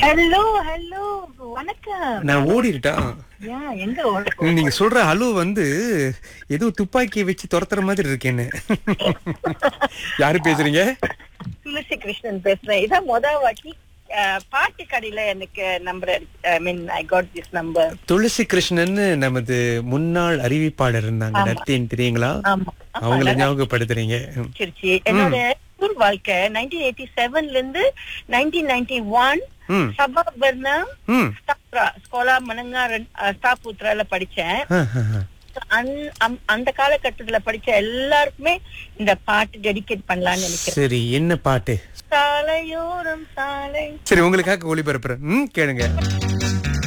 Hello hello வணக்கம் நான் ஓடிட்டா யா எங்க ஓட நீங்க சொல்ற அலு வந்து ஏதோ துப்பாக்கியை வச்சு துரத்துற மாதிரி இருக்கேன்னு யாரு பேசுறீங்க துளசி கிருஷ்ணன் பேசுறேன் இதான் முத வாட்டி அஹ், பாட்டு கடையில எனக்கு number I mean I got this number Thulasi Krishnan நமது முன்னாள் அறிவிப்பாளர் இருந்தாங்க ஆமா. நத்தின் தெரியுங்களா ஆமா அவங்கள ஞாபகப்படுத்துறீங்க ம். திருச்சி என்னோட ஸ்கூல் வாழ்க்கை நைன்டீன் எயிட்டி செவன்ல இருந்து நைன்டீன் நைன்டி ஒன் ம் சபாபர்னா ம் ஸ்கோலா மனங்கா ஸ்டாபுத்ரால படிச்சேன் ஆ, ஆ, ஆ. அந்த- அம்- அந்த காலகட்டத்துல படிச்ச எல்லாருக்குமே இந்த பாட்டு டெடிகேட் பண்ணலாம்னு நினைக்கிறேன் சரி என்ன பாட்டு சாலையோரம் சாலை சரி உங்களுக்காக ஒளிபரப்புறேன் ம் கேளுங்க